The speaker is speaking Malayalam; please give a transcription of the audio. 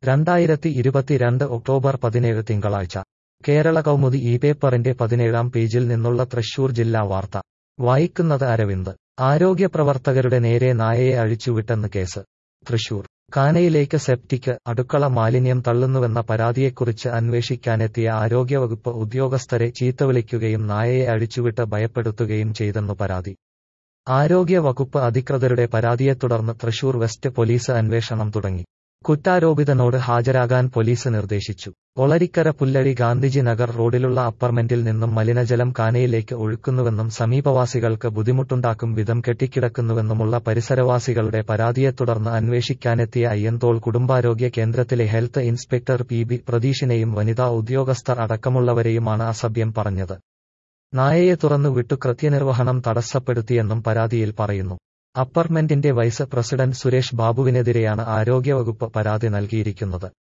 രണ്ടായിരത്തി ഇരുപത്തിരണ്ട് ഒക്ടോബർ പതിനേഴ് തിങ്കളാഴ്ച കേരള കൗമുദി ഈ പേപ്പറിന്റെ പതിനേഴാം പേജിൽ നിന്നുള്ള തൃശൂർ ജില്ലാ വാർത്ത വായിക്കുന്നത് അരവിന്ദ് ആരോഗ്യപ്രവർത്തകരുടെ നേരെ നായയെ അഴിച്ചുവിട്ടെന്ന് കേസ് തൃശൂർ കാനയിലേക്ക് സെപ്റ്റിക് അടുക്കള മാലിന്യം തള്ളുന്നുവെന്ന പരാതിയെക്കുറിച്ച് അന്വേഷിക്കാനെത്തിയ ആരോഗ്യവകുപ്പ് ഉദ്യോഗസ്ഥരെ ചീത്തവിളിക്കുകയും നായയെ അഴിച്ചുവിട്ട് ഭയപ്പെടുത്തുകയും ചെയ്തെന്നു പരാതി ആരോഗ്യ വകുപ്പ് അധികൃതരുടെ പരാതിയെ തുടർന്ന് തൃശൂർ വെസ്റ്റ് പോലീസ് അന്വേഷണം തുടങ്ങി കുറ്റാരോപിതനോട് ഹാജരാകാൻ പോലീസ് നിർദ്ദേശിച്ചു ഒളരിക്കര പുല്ലഴി ഗാന്ധിജി നഗർ റോഡിലുള്ള അപ്പാർട്ട്മെന്റിൽ നിന്നും മലിനജലം കാനയിലേക്ക് ഒഴുക്കുന്നുവെന്നും സമീപവാസികൾക്ക് ബുദ്ധിമുട്ടുണ്ടാക്കും വിധം കെട്ടിക്കിടക്കുന്നുവെന്നുമുള്ള പരിസരവാസികളുടെ പരാതിയെ തുടർന്ന് അന്വേഷിക്കാനെത്തിയ അയ്യന്തോൾ കുടുംബാരോഗ്യ കേന്ദ്രത്തിലെ ഹെൽത്ത് ഇൻസ്പെക്ടർ പി ബി പ്രതീഷിനെയും വനിതാ ഉദ്യോഗസ്ഥർ അടക്കമുള്ളവരെയുമാണ് അസഭ്യം പറഞ്ഞത് നായയെ തുറന്നു വിട്ടു കൃത്യനിർവഹണം തടസ്സപ്പെടുത്തിയെന്നും പരാതിയിൽ പറയുന്നു അപ്പാർട്ട്മെന്റിന്റെ വൈസ് പ്രസിഡന്റ് സുരേഷ് ബാബുവിനെതിരെയാണ് ആരോഗ്യവകുപ്പ് പരാതി നൽകിയിരിക്കുന്നത്